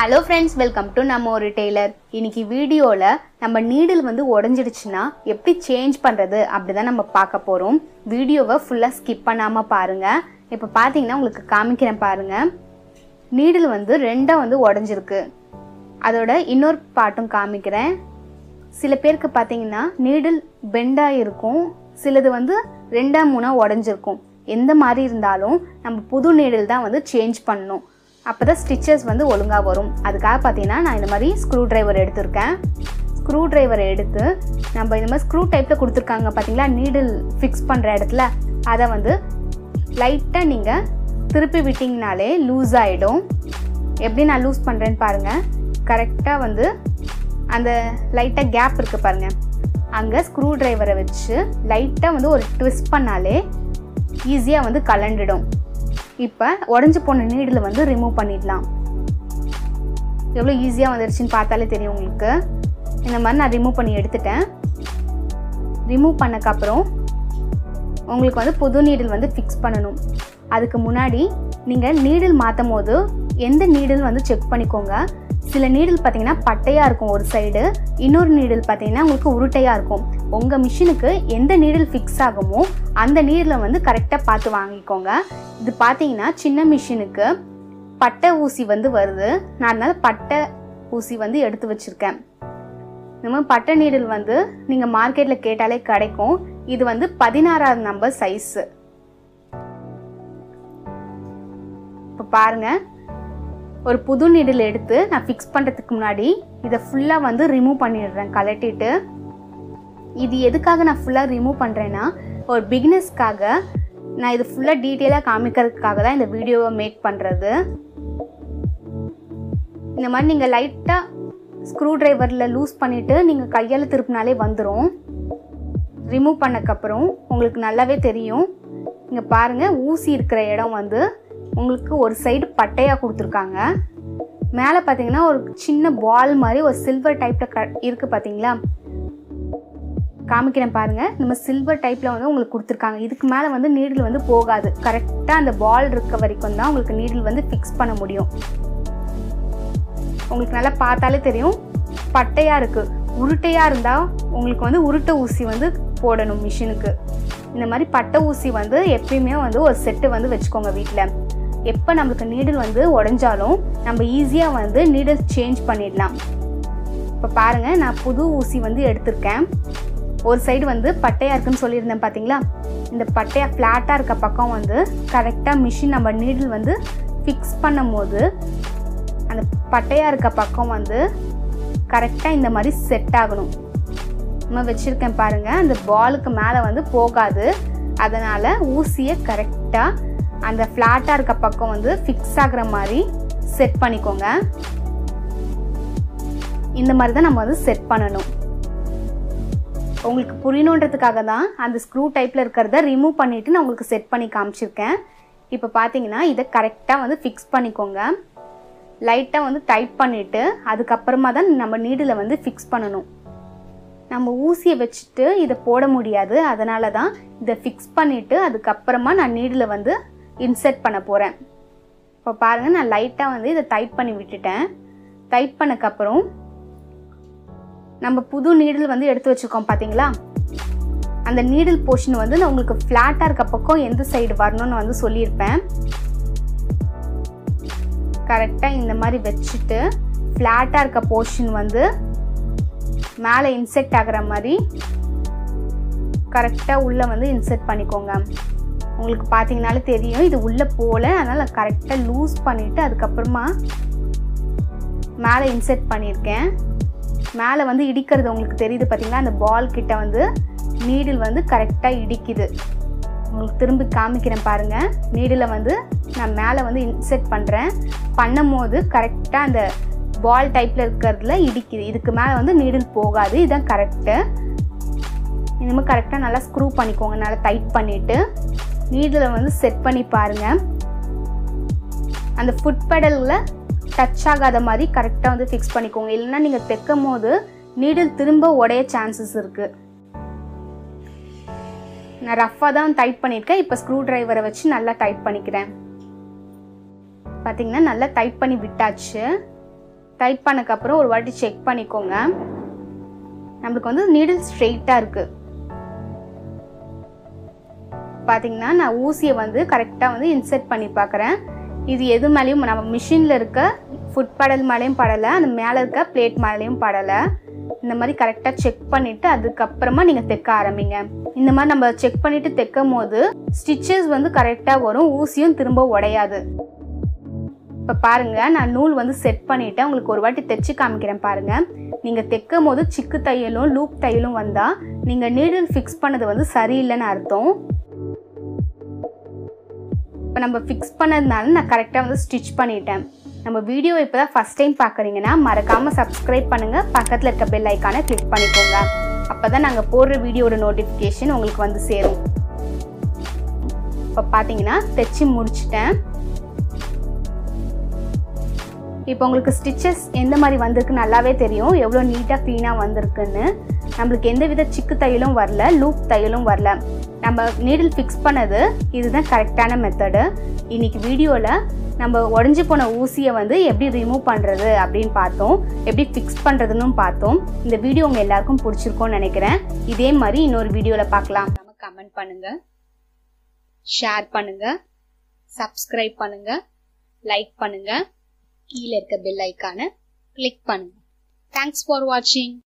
hello friends welcome to நம்ம ஒரு Taylor இன்னைக்கு வீடியோவில் நம்ம நீடில் வந்து உடஞ்சிடுச்சுன்னா எப்படி சேஞ்ச் பண்ணுறது அப்படி தான் நம்ம பார்க்க போகிறோம் வீடியோவை ஃபுல்லாக ஸ்கிப் பண்ணாமல் பாருங்கள் இப்போ பார்த்தீங்கன்னா உங்களுக்கு காமிக்கிறேன் பாருங்கள் நீடில் வந்து ரெண்டாக வந்து உடஞ்சிருக்கு அதோட இன்னொரு பாட்டும் காமிக்கிறேன் சில பேருக்கு பார்த்தீங்கன்னா நீடில் பெண்டாக இருக்கும் சிலது வந்து ரெண்டா மூணாக உடஞ்சிருக்கும் எந்த மாதிரி இருந்தாலும் நம்ம புது நீடில் தான் வந்து சேஞ்ச் பண்ணணும் அப்போ தான் ஸ்டிச்சஸ் வந்து ஒழுங்காக வரும் அதுக்காக பார்த்தீங்கன்னா நான் இந்த மாதிரி ஸ்க்ரூ டிரைவர் எடுத்திருக்கேன் ஸ்க்ரூ டிரைவரை எடுத்து நம்ம இந்த மாதிரி ஸ்க்ரூ டைப்பில் கொடுத்துருக்காங்க பார்த்தீங்களா நீடில் ஃபிக்ஸ் பண்ணுற இடத்துல அதை வந்து லைட்டாக நீங்கள் திருப்பி விட்டிங்கனாலே லூஸ் ஆகிடும் எப்படி நான் லூஸ் பண்ணுறேன்னு பாருங்கள் கரெக்டாக வந்து அந்த லைட்டாக கேப் இருக்குது பாருங்கள் அங்கே ஸ்க்ரூ டிரைவரை வச்சு லைட்டாக வந்து ஒரு ட்விஸ்ட் பண்ணாலே ஈஸியாக வந்து கலண்டுடும் இப்போ உடஞ்சி போன நீடில் வந்து ரிமூவ் பண்ணிடலாம் எவ்வளோ ஈஸியாக வந்துருச்சுன்னு பார்த்தாலே தெரியும் உங்களுக்கு இந்த மாதிரி நான் ரிமூவ் பண்ணி எடுத்துட்டேன் ரிமூவ் பண்ணக்கப்புறம் உங்களுக்கு வந்து புது நீடில் வந்து ஃபிக்ஸ் பண்ணணும் அதுக்கு முன்னாடி நீங்கள் நீடில் மாற்றும் போது எந்த நீடில் வந்து செக் பண்ணிக்கோங்க சில நீடில் பார்த்தீங்கன்னா பட்டையாக இருக்கும் ஒரு சைடு இன்னொரு நீடில் பார்த்தீங்கன்னா உங்களுக்கு உருட்டையாக இருக்கும் உங்கள் மிஷினுக்கு எந்த நீடில் ஃபிக்ஸ் ஆகுமோ அந்த நீடில் வந்து கரெக்டாக பார்த்து வாங்கிக்கோங்க இது பார்த்தீங்கன்னா சின்ன மிஷினுக்கு பட்டை ஊசி வந்து வருது நான் அதனால பட்டை ஊசி வந்து எடுத்து வச்சுருக்கேன் இந்த மாதிரி பட்டை நீடில் வந்து நீங்கள் மார்க்கெட்டில் கேட்டாலே கிடைக்கும் இது வந்து பதினாறாவது நம்பர் சைஸு இப்போ பாருங்கள் ஒரு புது நீடில் எடுத்து நான் ஃபிக்ஸ் பண்ணுறதுக்கு முன்னாடி இதை ஃபுல்லாக வந்து ரிமூவ் பண்ணிடுறேன் கலட்டிட்டு இது எதுக்காக நான் ஃபுல்லாக ரிமூவ் பண்ணுறேன்னா ஒரு பிகினஸ்க்காக நான் இது ஃபுல்லாக டீட்டெயிலாக காமிக்கிறதுக்காக தான் இந்த வீடியோவை மேக் பண்ணுறது இந்த மாதிரி நீங்கள் லைட்டாக ஸ்க்ரூ டிரைவரில் லூஸ் பண்ணிவிட்டு நீங்கள் கையால் திருப்பினாலே வந்துடும் ரிமூவ் பண்ணக்கப்புறம் உங்களுக்கு நல்லாவே தெரியும் இங்கே பாருங்கள் ஊசி இருக்கிற இடம் வந்து உங்களுக்கு ஒரு சைடு பட்டையாக கொடுத்துருக்காங்க மேலே பார்த்தீங்கன்னா ஒரு சின்ன பால் மாதிரி ஒரு சில்வர் டைப்பில் க இருக்குது பார்த்தீங்களா காமிக்கிறேன் பாருங்கள் நம்ம சில்வர் டைப்பில் வந்து உங்களுக்கு கொடுத்துருக்காங்க இதுக்கு மேலே வந்து நீடில் வந்து போகாது கரெக்டாக அந்த பால் இருக்க வரைக்கும் தான் உங்களுக்கு நீடில் வந்து ஃபிக்ஸ் பண்ண முடியும் உங்களுக்கு நல்லா பார்த்தாலே தெரியும் பட்டையாக இருக்குது உருட்டையாக இருந்தால் உங்களுக்கு வந்து உருட்டை ஊசி வந்து போடணும் மிஷினுக்கு இந்த மாதிரி பட்டை ஊசி வந்து எப்பயுமே வந்து ஒரு செட்டு வந்து வச்சுக்கோங்க வீட்டில் எப்போ நம்மளுக்கு நீடில் வந்து உடஞ்சாலும் நம்ம ஈஸியாக வந்து நீடில் சேஞ்ச் பண்ணிடலாம் இப்போ பாருங்கள் நான் புது ஊசி வந்து எடுத்திருக்கேன் ஒரு சைடு வந்து பட்டையாக இருக்குன்னு சொல்லியிருந்தேன் பார்த்தீங்களா இந்த பட்டையாக ஃப்ளாட்டாக இருக்க பக்கம் வந்து கரெக்டாக மிஷின் நம்ம நீடில் வந்து ஃபிக்ஸ் பண்ணும் போது அந்த பட்டையாக இருக்க பக்கம் வந்து கரெக்டாக இந்த மாதிரி செட் ஆகணும் நம்ம வச்சுருக்கேன் பாருங்கள் அந்த பாலுக்கு மேலே வந்து போகாது அதனால் ஊசியை கரெக்டாக அந்த ஃப்ளாட்டாக இருக்க பக்கம் வந்து ஃபிக்ஸ் ஆகிற மாதிரி செட் பண்ணிக்கோங்க இந்த மாதிரி தான் நம்ம வந்து செட் பண்ணணும் உங்களுக்கு புரியணுன்றதுக்காக தான் அந்த ஸ்க்ரூ டைப்பில் இருக்கிறத ரிமூவ் பண்ணிவிட்டு நான் உங்களுக்கு செட் பண்ணி காமிச்சிருக்கேன் இப்போ பார்த்தீங்கன்னா இதை கரெக்டாக வந்து ஃபிக்ஸ் பண்ணிக்கோங்க லைட்டாக வந்து டைட் பண்ணிவிட்டு அதுக்கப்புறமா தான் நம்ம நீடில் வந்து ஃபிக்ஸ் பண்ணணும் நம்ம ஊசியை வச்சுட்டு இதை போட முடியாது அதனால தான் இதை ஃபிக்ஸ் பண்ணிவிட்டு அதுக்கப்புறமா நான் நீடில் வந்து இன்செர்ட் பண்ண போகிறேன் இப்போ பாருங்கள் நான் லைட்டாக வந்து இதை டைட் பண்ணி விட்டுட்டேன் டைட் பண்ணக்கப்புறம் நம்ம புது நீடில் வந்து எடுத்து வச்சுருக்கோம் பார்த்தீங்களா அந்த நீடில் போர்ஷன் வந்து நான் உங்களுக்கு ஃப்ளாட்டாக இருக்க பக்கம் எந்த சைடு வரணும்னு வந்து சொல்லியிருப்பேன் கரெக்டாக இந்த மாதிரி வச்சுட்டு ஃப்ளாட்டாக இருக்க போர்ஷன் வந்து மேலே இன்செக்ட் ஆகிற மாதிரி கரெக்டாக உள்ளே வந்து இன்செர்ட் பண்ணிக்கோங்க உங்களுக்கு பார்த்தீங்கனாலே தெரியும் இது உள்ளே போகல அதனால் கரெக்டாக லூஸ் பண்ணிவிட்டு அதுக்கப்புறமா மேலே இன்செர்ட் பண்ணியிருக்கேன் மேலே வந்து இடிக்கிறது உங்களுக்கு தெரியுது பார்த்தீங்களா அந்த பால் கிட்ட வந்து நீடில் வந்து கரெக்டாக இடிக்குது உங்களுக்கு திரும்பி காமிக்கிறேன் பாருங்கள் நீடில் வந்து நான் மேலே வந்து இன்செர்ட் பண்ணுறேன் பண்ணும் போது கரெக்டாக அந்த பால் டைப்பில் இருக்கிறதுல இடிக்குது இதுக்கு மேலே வந்து நீடில் போகாது இதுதான் கரெக்டு இந்த மாதிரி கரெக்டாக நல்லா ஸ்க்ரூ பண்ணிக்கோங்க நல்லா டைட் பண்ணிவிட்டு நீடில் வந்து செட் பண்ணி பாருங்கள் அந்த ஃபுட் பெடலில் டச் ஆகாத மாதிரி கரெக்டாக வந்து ஃபிக்ஸ் பண்ணிக்கோங்க இல்லைன்னா நீங்கள் தைக்கும் போது நீடில் திரும்ப உடைய சான்சஸ் இருக்குது நான் ரஃப்பாக தான் டைட் பண்ணியிருக்கேன் இப்போ ஸ்க்ரூ டிரைவரை வச்சு நல்லா டைட் பண்ணிக்கிறேன் பார்த்தீங்கன்னா நல்லா டைட் பண்ணி விட்டாச்சு டைட் பண்ணக்கப்புறம் ஒரு வாட்டி செக் பண்ணிக்கோங்க நம்மளுக்கு வந்து நீடில் ஸ்ட்ரெயிட்டாக இருக்குது பார்த்தீங்கன்னா நான் ஊசியை வந்து கரெக்டாக வந்து இன்செர்ட் பண்ணி பார்க்குறேன் இது எது மேலேயும் நம்ம மிஷினில் இருக்க ஃபுட் படல் மேலேயும் படலை அந்த மேலே இருக்க பிளேட் மேலேயும் படலை இந்த மாதிரி கரெக்டாக செக் பண்ணிவிட்டு அதுக்கப்புறமா நீங்கள் தைக்க ஆரம்பிங்க இந்த மாதிரி நம்ம செக் பண்ணிவிட்டு தைக்கும் போது ஸ்டிச்சஸ் வந்து கரெக்டாக வரும் ஊசியும் திரும்ப உடையாது இப்போ பாருங்க நான் நூல் வந்து செட் பண்ணிட்டேன் உங்களுக்கு ஒரு வாட்டி தைச்சு காமிக்கிறேன் பாருங்க நீங்கள் தைக்கும் போது சிக்கு தையலும் லூப் தையலும் வந்தால் நீங்கள் நீடில் ஃபிக்ஸ் பண்ணது வந்து சரியில்லைன்னு அர்த்தம் இப்போ நம்ம ஃபிக்ஸ் பண்ணதுனால நான் கரெக்டாக வந்து ஸ்டிச் பண்ணிட்டேன் நம்ம வீடியோ இப்போ தான் ஃபஸ்ட் டைம் பார்க்குறீங்கன்னா மறக்காமல் சப்ஸ்கிரைப் பண்ணுங்கள் பக்கத்தில் இருக்க பெல் ஐக்கானை கிளிக் பண்ணிக்கோங்க அப்போ தான் நாங்கள் போடுற வீடியோட நோட்டிஃபிகேஷன் உங்களுக்கு வந்து சேரும் இப்போ பார்த்தீங்கன்னா தைச்சி முடிச்சிட்டேன் இப்போ உங்களுக்கு ஸ்டிச்சஸ் எந்த மாதிரி வந்திருக்கு நல்லாவே தெரியும் எவ்வளோ நீட்டாக க்ளீனாக வந்திருக்குன்னு நம்மளுக்கு எந்த வித சிக்கு தையலும் வரல லூப் தையலும் வரல நம்ம நீடில் ஃபிக்ஸ் பண்ணது இதுதான் கரெக்டான மெத்தடு இன்னைக்கு வீடியோவில் நம்ம உடஞ்சி போன ஊசியை வந்து எப்படி ரிமூவ் பண்ணுறது அப்படின்னு பார்த்தோம் எப்படி ஃபிக்ஸ் பண்ணுறதுன்னு பார்த்தோம் இந்த வீடியோ உங்கள் எல்லாருக்கும் பிடிச்சிருக்கோன்னு நினைக்கிறேன் இதே மாதிரி இன்னொரு வீடியோவில் பார்க்கலாம் நம்ம கமெண்ட் பண்ணுங்கள் ஷேர் பண்ணுங்கள் சப்ஸ்கிரைப் பண்ணுங்கள் லைக் பண்ணுங்கள் கீழே இருக்க பெல் ஐக்கானை கிளிக் பண்ணுங்கள் தேங்க்ஸ் ஃபார் வாட்சிங்